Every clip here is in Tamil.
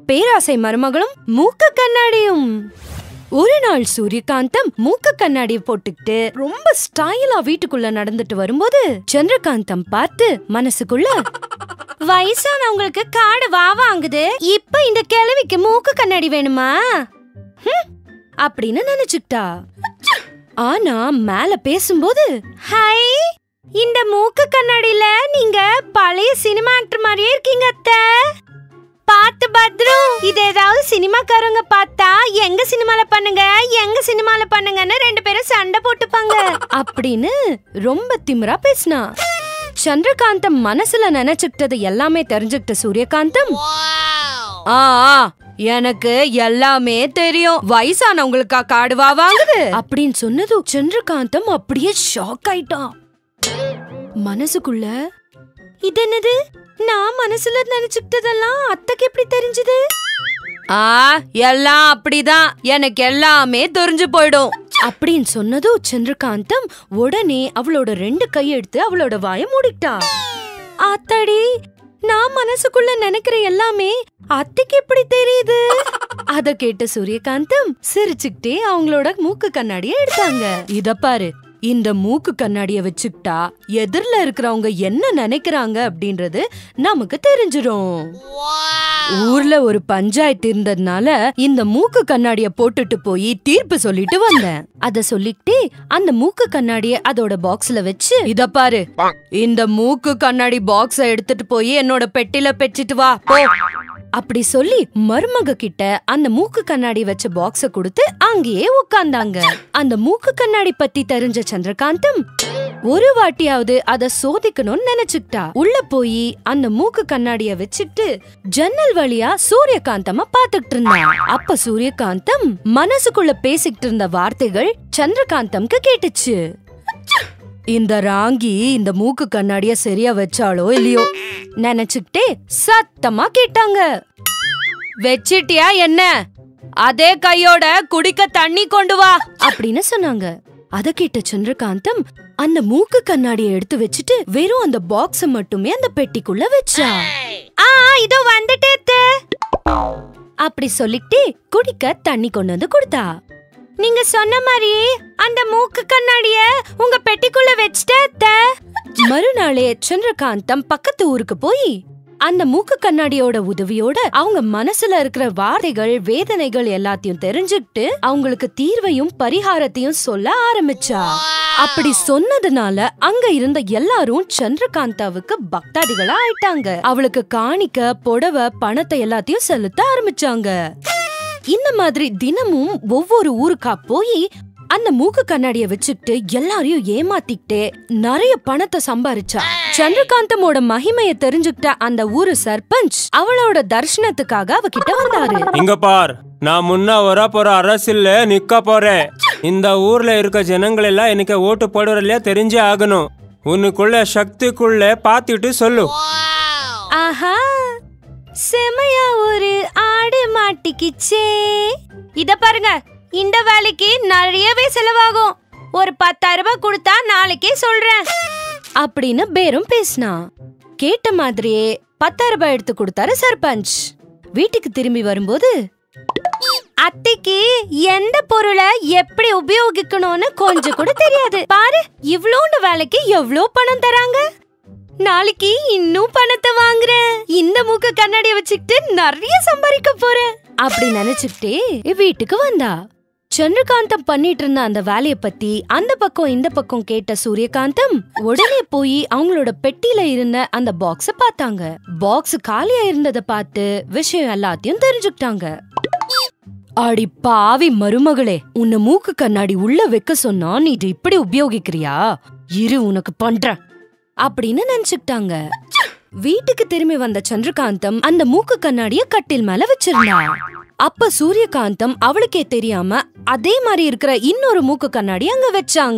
பேராசை மருமகளும் மூக்கு கண்ணாடியும் ஒரு நாள் சூரியகாந்தம் மூக்கு கண்ணாடி போட்டுக்கிட்டு ரொம்ப ஸ்டைலா வீட்டுக்குள்ள நடந்துட்டு வரும்போது சந்திரகாந்தம் பார்த்து மனசுக்குள்ள வயசானவங்களுக்கு காடு வா வாங்குது இப்ப இந்த கிழவிக்கு மூக்கு கண்ணாடி வேணுமா ஹம், அப்படின்னு நினைச்சுக்கிட்டா ஆனா மேல பேசும்போது ஹை இந்த மூக்கு கண்ணாடியில நீங்க பழைய சினிமா ஆக்டர் மாதிரியே இருக்கீங்க அத்தை பாத்து பத்ரம் இது ஏதாவது சினிமாக்காரங்க பார்த்தா எங்க சினிமால பண்ணுங்க எங்க சினிமால பண்ணுங்கன்னு ரெண்டு பேரும் சண்டை போட்டுப்பாங்க அப்படின்னு ரொம்ப திமிரா பேசினா சந்திரகாந்தம் மனசுல நினைச்சுக்கிட்டது எல்லாமே தெரிஞ்சுக்கிட்ட சூரியகாந்தம் ஆ ஆ, எனக்கு எல்லாமே தெரியும் வயசானவங்களுக்கா காடுவா வாங்குது அப்படின்னு சொன்னதும் சந்திரகாந்தம் அப்படியே ஷாக் ஆயிட்டான் மனசுக்குள்ள இது என்னது நான் மனசுல நினைச்சுக்கிட்டதெல்லாம் அத்தைக்கு எப்படி தெரிஞ்சது ஆ எல்லாம் அப்படிதான் எனக்கு எல்லாமே தெரிஞ்சு போயிடும் அப்படின்னு சொன்னதும் சந்திரகாந்தம் உடனே அவளோட ரெண்டு கை எடுத்து அவளோட வாய மூடிட்டா ஆத்தாடி நான் மனசுக்குள்ள நினைக்கிற எல்லாமே அத்தைக்கு எப்படி தெரியுது அத கேட்ட சூரியகாந்தம் சிரிச்சுக்கிட்டே அவங்களோட மூக்கு கண்ணாடிய எடுத்தாங்க இத பாரு இந்த மூக்கு கண்ணாடிய வச்சுக்கிட்டா எதிர்ல இருக்கிறவங்க என்ன நினைக்கிறாங்க அப்படின்றது நமக்கு தெரிஞ்சிரும் ஊர்ல ஒரு பஞ்சாயத்து இருந்ததுனால இந்த மூக்கு கண்ணாடிய போட்டுட்டு போய் தீர்ப்பு சொல்லிட்டு வந்தேன் அத சொல்லிக்கிட்டே அந்த மூக்கு கண்ணாடிய அதோட பாக்ஸ்ல வச்சு இத பாரு இந்த மூக்கு கண்ணாடி பாக்ஸ எடுத்துட்டு போய் என்னோட பெட்டில பெச்சிட்டு வா போ அப்படி சொல்லி மருமக கிட்ட அந்த மூக்கு கண்ணாடி வச்ச பாக்ஸ கொடுத்து அங்கேயே உட்கார்ந்தாங்க அந்த மூக்கு கண்ணாடி பத்தி தெரிஞ்ச சந்திரகாந்தம் ஒரு வாட்டியாவது அத சோதிக்கணும்னு நினைச்சுக்கிட்டா உள்ள போய் அந்த மூக்கு கண்ணாடிய வச்சுட்டு ஜன்னல் வழியா சூரியகாந்தமா பாத்துக்கிட்டு இருந்தா அப்ப சூரியகாந்தம் மனசுக்குள்ள பேசிக்கிட்டு இருந்த வார்த்தைகள் சந்திரகாந்தம்க்கு கேட்டுச்சு இந்த ராங்கி இந்த மூக்கு கண்ணாடிய சரியா வச்சாலோ இல்லையோ நினைச்சுக்கிட்டே சத்தமா கேட்டாங்க வச்சிட்டியா என்ன அதே கையோட குடிக்க தண்ணி கொண்டு வா அப்படின்னு சொன்னாங்க அத கேட்ட சந்திரகாந்தம் அந்த மூக்கு கண்ணாடிய எடுத்து வச்சுட்டு வெறும் அந்த பாக்ஸ மட்டுமே அந்த பெட்டிக்குள்ள வச்சா ஆ இதோ வந்துட்டே அப்படி சொல்லிக்கிட்டே குடிக்க தண்ணி கொண்டு வந்து கொடுத்தா நீங்க சொன்ன மாதிரி அந்த மூக்கு கண்ணாடிய உங்க பெட்டிக்குள்ள வச்சிட்ட மறுநாளே சந்திரகாந்தம் பக்கத்து ஊருக்கு போய் அந்த மூக்கு கண்ணாடியோட உதவியோட அவங்க மனசுல இருக்கிற வார்த்தைகள் வேதனைகள் எல்லாத்தையும் தெரிஞ்சுக்கிட்டு அவங்களுக்கு தீர்வையும் பரிகாரத்தையும் சொல்ல ஆரம்பிச்சா அப்படி சொன்னதுனால அங்க இருந்த எல்லாரும் சந்திரகாந்தாவுக்கு பக்தாதிகளா ஆயிட்டாங்க அவளுக்கு காணிக்க புடவை பணத்தை எல்லாத்தையும் செலுத்த ஆரம்பிச்சாங்க இந்த மாதிரி தினமும் ஒவ்வொரு ஊருக்கா போய் அந்த மூக்கு கண்ணாடிய வச்சுக்கிட்டு எல்லாரையும் ஏமாத்திக்கிட்டே நிறைய பணத்தை சம்பாரிச்சா சந்திரகாந்தமோட மகிமைய தெரிஞ்சுக்கிட்ட அந்த ஊரு சர்பஞ்ச் அவளோட தர்ஷனத்துக்காக அவகிட்ட வந்தாரு இங்க பார் நான் முன்ன வர போற அரசியல்ல நிக்க போறேன் இந்த ஊர்ல இருக்க ஜனங்கள் எல்லாம் எனக்கு ஓட்டு போடுறதுல தெரிஞ்சே ஆகணும் உனக்குள்ள சக்திக்குள்ள பாத்துட்டு சொல்லு ஆஹா செமையா ஒரு ஆடு மாட்டிக்கிச்சே இத பாருங்க இந்த வேலைக்கு நிறையவே செலவாகும் ஒரு பத்தாயிரம் ரூபாய் கொடுத்தா நாளைக்கே சொல்றேன் அப்படின்னு பேரும் பேசினா கேட்ட மாதிரியே பத்தாயிரம் ரூபாய் எடுத்து கொடுத்தாரு சர்பஞ்ச் வீட்டுக்கு திரும்பி வரும்போது அத்தைக்கு எந்த பொருளை எப்படி உபயோகிக்கணும்னு கொஞ்சம் கூட தெரியாது பாரு இவ்ளோண்டு வேலைக்கு எவ்ளோ பணம் தராங்க நாளைக்கு இன்னும் பணத்தை வாங்குறேன் இந்த மூக்க கண்ணாடிய வச்சுக்கிட்டு நிறைய சம்பாதிக்க போறேன் அப்படி நினைச்சுக்கிட்டே வீட்டுக்கு வந்தா சந்திரகாந்தம் பண்ணிட்டு இருந்த அந்த வேலைய பத்தி அந்த பக்கம் இந்த பக்கம் கேட்ட சூரியகாந்தம் உடனே போய் அவங்களோட பெட்டியில இருந்த அந்த பாக்ஸ பார்த்தாங்க பாக்ஸ் காலியா இருந்தத பார்த்து விஷயம் எல்லாத்தையும் தெரிஞ்சுக்கிட்டாங்க அடி பாவி மருமகளே உன்னை மூக்கு கண்ணாடி உள்ள வைக்க சொன்னா நீ இது இப்படி உபயோகிக்கிறியா இரு உனக்கு பண்றேன் அப்படின்னு நினைச்சுக்கிட்டாங்க வீட்டுக்கு திரும்பி வந்த சந்திரகாந்தம் அந்த மூக்கு கண்ணாடிய கட்டில் மேல வச்சிருந்தா அப்ப சூரியகாந்தம் அவளுக்கே தெரியாம அதே மாதிரி இருக்கிற இன்னொரு மூக்கு கண்ணாடி அங்க வச்சாங்க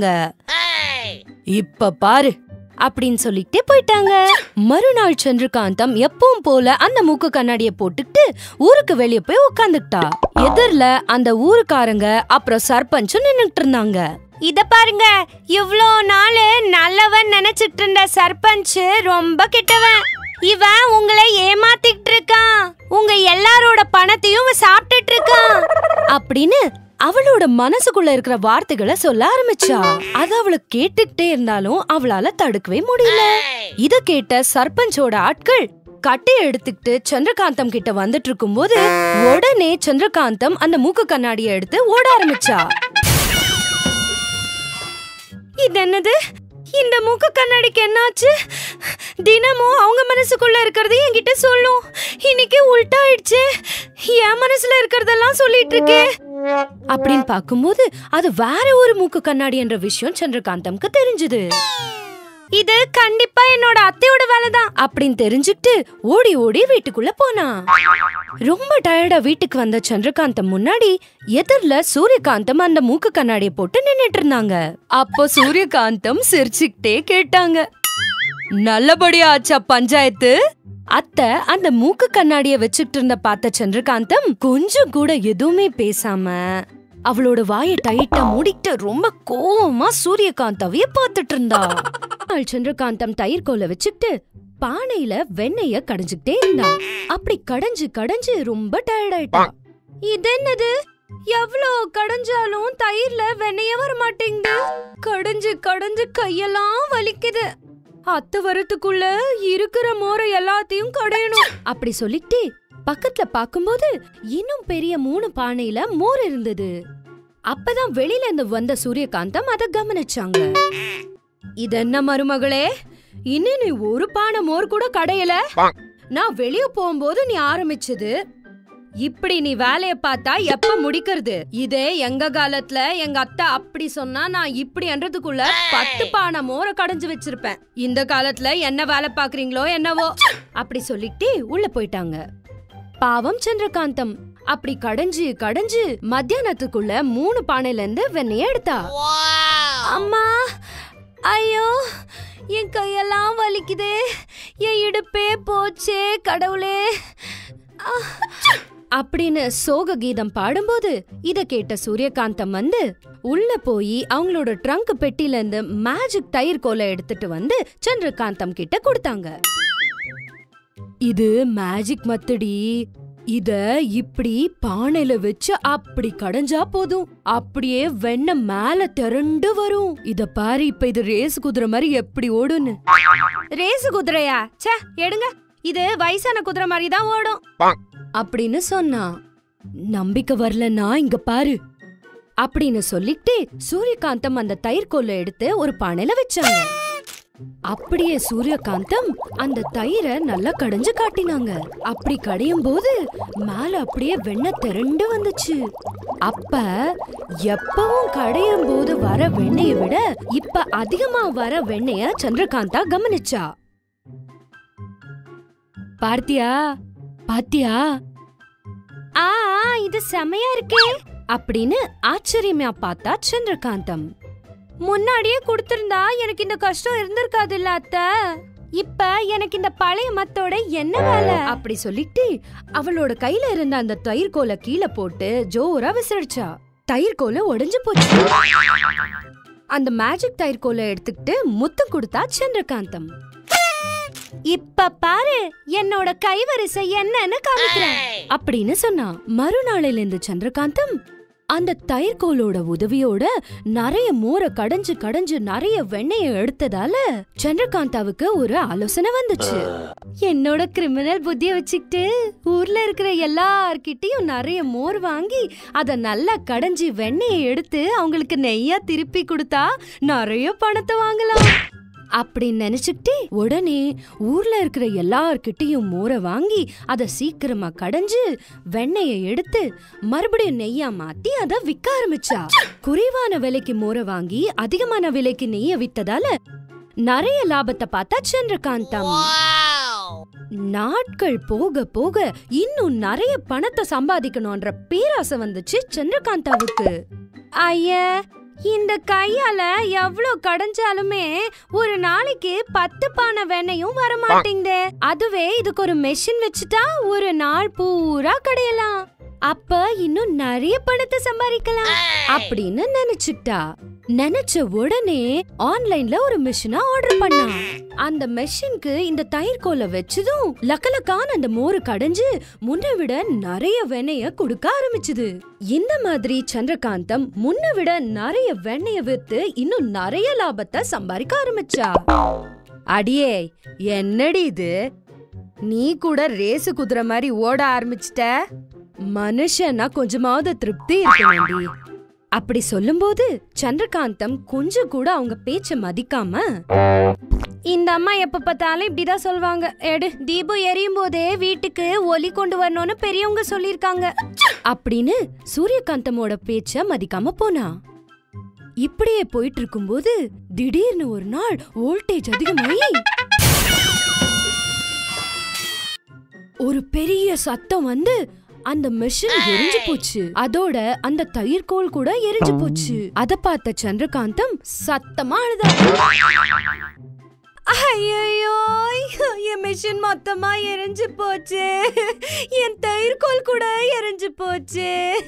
இப்ப பாரு அப்படின்னு சொல்லிட்டே போயிட்டாங்க மறுநாள் சந்திரகாந்தம் எப்பவும் போல அந்த மூக்கு கண்ணாடிய போட்டுக்கிட்டு ஊருக்கு வெளிய போய் உட்காந்துக்கிட்டா எதிர்ல அந்த ஊருக்காரங்க அப்புறம் சர்பஞ்சும் நின்னுட்டு இருந்தாங்க இத பாருங்க இவ்ளோ நாள் நல்லவன் நினைச்சிட்டு இருந்த சர்பஞ்ச் ரொம்ப கெட்டவன் இவன் உங்களை ஏமாத்திட்டு இருக்கான் உங்க எல்லாரோட பண பணத்தையும் இவன் சாப்பிட்டுட்டு இருக்கான் அப்படின்னு அவளோட மனசுக்குள்ள இருக்கிற வார்த்தைகளை சொல்ல ஆரம்பிச்சா அது அவளுக்கு கேட்டுக்கிட்டே இருந்தாலும் அவளால தடுக்கவே முடியல இத கேட்ட சர்பஞ்சோட ஆட்கள் கட்டையை எடுத்துக்கிட்டு சந்திரகாந்தம் கிட்ட வந்துட்டு இருக்கும்போது உடனே சந்திரகாந்தம் அந்த மூக்கு கண்ணாடியை எடுத்து ஓட ஆரம்பிச்சா இது என்னது இந்த மூக்கு கண்ணாடிக்கு என்னாச்சு தினமும் அவங்க மனசுக்குள்ள இருக்கிறது என்கிட்ட சொல்லும் இன்னைக்கு உல்டா ஆயிடுச்சு என் மனசுல இருக்கிறதெல்லாம் சொல்லிட்டு இருக்கே அப்படின்னு பார்க்கும்போது அது வேற ஒரு மூக்கு கண்ணாடி என்ற விஷயம் சந்திரகாந்தம்க்கு தெரிஞ்சது இது கண்டிப்பா என்னோட அத்தையோட வேலைதான் அப்படின்னு தெரிஞ்சுக்கிட்டு ஓடி ஓடி வீட்டுக்குள்ள போனா ரொம்ப டயர்டா வீட்டுக்கு வந்த சந்திரகாந்தம் முன்னாடி எதிர்ல சூரியகாந்தம் அந்த மூக்கு கண்ணாடியை போட்டு நின்னுட்டு இருந்தாங்க அப்போ சூரியகாந்தம் சிரிச்சுக்கிட்டே கேட்டாங்க நல்லபடியா ஆச்சா பஞ்சாயத்து அத்தை அந்த மூக்கு கண்ணாடிய வச்சுட்டு இருந்த பார்த்த சந்திரகாந்தம் கொஞ்சம் கூட எதுவுமே பேசாம அவளோட வாயை டைட்டா மூடிட்டு ரொம்ப கோவமா சூரியகாந்தாவைய பார்த்துட்டு இருந்தா நாள் சந்திரகாந்தம் தயிர் கோல வச்சுக்கிட்டு பானையில வெண்ணெய கடைஞ்சுக்கிட்டே இருந்தா அப்படி கடைஞ்சு கடைஞ்சு ரொம்ப டயர்ட் ஆயிட்டா இது என்னது எவ்வளோ கடைஞ்சாலும் தயிர்ல வெண்ணெய வர மாட்டேங்குது கடைஞ்சு கடைஞ்சு கையெல்லாம் வலிக்குது அத்தை வரத்துக்குள்ள இருக்கிற மோரை எல்லாத்தையும் கடையணும் அப்படி சொல்லிட்டு பக்கத்துல பாக்கும்போது இன்னும் பெரிய மூணு பானையில மோர் இருந்தது அப்பதான் வெளியில இருந்து வந்த சூரியகாந்தம் அத கவனிச்சாங்க இது என்ன மருமகளே இன்னும் நீ ஒரு பானை மோர் கூட கடையல நான் வெளிய போகும்போது நீ ஆரம்பிச்சது இப்படி நீ வேலைய பார்த்தா எப்ப முடிக்கிறது இதே எங்க காலத்துல எங்க அத்தை அப்படி சொன்னா நான் இப்படி என்றதுக்குள்ள பத்து பானை மோர கடைஞ்சு வச்சிருப்பேன் இந்த காலத்துல என்ன வேலை பாக்குறீங்களோ என்னவோ அப்படி சொல்லிட்டு உள்ள போயிட்டாங்க பாவம் சந்திரகாந்தம் அப்படி கடைஞ்சு கடைஞ்சு மத்தியானத்துக்குள்ள மூணு பானையில இருந்து வெண்ணெய எடுத்தா அம்மா ஐயோ என் கையெல்லாம் வலிக்குதே என் இடுப்பே போச்சே கடவுளே ஆஹ். அப்படின்னு சோக கீதம் பாடும்போது இத கேட்ட சூரியகாந்தம் வந்து உள்ள போய் அவங்களோட ட்ரங்க் பெட்டில இருந்து மேஜிக் தயிர் கோலை எடுத்துட்டு வந்து சந்திரகாந்தம் கிட்ட கொடுத்தாங்க இது மேஜிக் மத்தடி இத இப்படி பானையில வச்சு அப்படி கடைஞ்சா போதும் அப்படியே வெண்ணெய் மேல திரண்டு வரும் இத பாரு இப்ப இது ரேஸ் குதிரை மாதிரி எப்படி ஓடுன்னு ரேஸ் குதிரையா ச்சே எடுங்க இது வயசான குதிரை மாதிரி தான் ஓடும் அப்படின்னு சொன்னா நம்பிக்கை வரலன்னா இங்க பாரு அப்படின்னு சொல்லிட்டு சூரியகாந்தம் அந்த தயிர் கோலை எடுத்து ஒரு பானையில வச்சாங்க அப்படியே சூரியகாந்தம் அந்த தயிரை நல்லா கடைஞ்சு காட்டினாங்க அப்படி கடையும் போது மேல அப்படியே வெண்ணெய் திரண்டு வந்துச்சு அப்ப எப்பவும் கடையும் போது வர வெண்ணெய விட இப்ப அதிகமா வர வெண்ணெய சந்திரகாந்தா கவனிச்சா பார்த்தியா பாத்தியா ஆ ஆ, இது செமையா இருக்கே அப்படின்னு ஆச்சரியமா பார்த்தா சந்திரகாந்தம் முன்னாடியே கொடுத்திருந்தா எனக்கு இந்த கஷ்டம் இருந்திருக்காதுல்ல அத்த இப்ப எனக்கு இந்த பழைய மத்தோட என்ன வேலை அப்படி சொல்லிட்டு அவளோட கையில இருந்த அந்த தயிர் கோலை கீழே போட்டு ஜோரா விசிறிச்சா தயிர் கோலை உடைஞ்சு போச்சு அந்த மேஜிக் தயிர் கோலை எடுத்துக்கிட்டு முத்தம் கொடுத்தா சந்திரகாந்தம் இப்ப பாரு என்னோட கைவரிசை என்னன்னு காமிக்கிறேன் அப்படின்னு சொன்னா மறுநாளில இருந்து சந்திரகாந்தம் அந்த தயிர்கோலோட உதவியோட நிறைய மோரை கடைஞ்சு கடைஞ்சு நிறைய வெண்ணெய எடுத்ததால சந்திரகாந்தாவுக்கு ஒரு ஆலோசனை வந்துச்சு என்னோட கிரிமினல் புத்திய வச்சுக்கிட்டு ஊர்ல இருக்கிற எல்லார்கிட்டயும் நிறைய மோர் வாங்கி அத நல்லா கடைஞ்சு வெண்ணெயை எடுத்து அவங்களுக்கு நெய்யா திருப்பி கொடுத்தா நிறைய பணத்தை வாங்கலாம் அப்படின்னு நினைச்சுக்கிட்டே உடனே ஊர்ல இருக்கிற எல்லார்கிட்டயும் மோரை வாங்கி அத சீக்கிரமா கடைஞ்சு வெண்ணெய எடுத்து மறுபடியும் நெய்யா மாத்தி அத விற்க ஆரம்பிச்சா குறைவான விலைக்கு மோரை வாங்கி அதிகமான விலைக்கு நெய்ய வித்ததால நிறைய லாபத்தை பார்த்தா சந்திரகாந்தம் நாட்கள் போக போக இன்னும் நிறைய பணத்தை சம்பாதிக்கணும்ன்ற பேராசை வந்துச்சு சந்திரகாந்தாவுக்கு ஐய இந்த கையால எவ்ளோ கடைஞ்சாலுமே ஒரு நாளைக்கு பத்து பானை வெண்ணையும் வர மாட்டேங்குதே அதுவே இதுக்கு ஒரு மெஷின் வச்சுட்டா ஒரு நாள் பூரா கடையலாம் அப்ப இன்னும் நிறைய பணத்தை சம்பாதிக்கலாம் அப்படின்னு நினைச்சுட்டா நினைச்ச உடனே ஆன்லைன்ல ஒரு மிஷினை ஆர்டர் பண்ணா அந்த மெஷினுக்கு இந்த தயிர்கோலை வச்சதும் லக்கலக்கான அந்த மோரு கடைஞ்சு முன்ன விட நிறைய வெண்ணெய கொடுக்க ஆரம்பிச்சுது இந்த மாதிரி சந்திரகாந்தம் முன்ன விட நிறைய வெண்ணெய வித்து இன்னும் நிறைய லாபத்தை சம்பாதிக்க ஆரம்பிச்சா அடியே என்னடி இது நீ கூட ரேசு குதிரை மாதிரி ஓட ஆரம்பிச்சிட்ட மனுஷனா கொஞ்சமாவது திருப்தி இருக்கணும்டி அப்படி சொல்லும்போது சந்திரகாந்தம் கொஞ்சம் கூட அவங்க பேச்ச மதிக்காம இந்த அம்மா எப்ப பார்த்தாலும் இப்படிதான் சொல்வாங்க எடு தீபம் எரியும் போதே வீட்டுக்கு ஒலி கொண்டு வரணும்னு பெரியவங்க சொல்லிருக்காங்க அப்படின்னு சூரியகாந்தமோட பேச்ச மதிக்காம போனா இப்படியே போயிட்டு இருக்கும்போது திடீர்னு ஒரு நாள் வோல்டேஜ் அதிகமாயி ஒரு பெரிய சத்தம் வந்து அந்த மெஷின் எரிஞ்சு போச்சு அதோட அந்த தயிர்கோல் கூட எரிஞ்சு போச்சு அத பார்த்த சந்திரகாந்தம் சத்தமா அழுதா ஐயோ என் மிஷின் மொத்தமா எரிஞ்சு போச்சு என் தயிர்கோல் கூட எரிஞ்சு போச்சு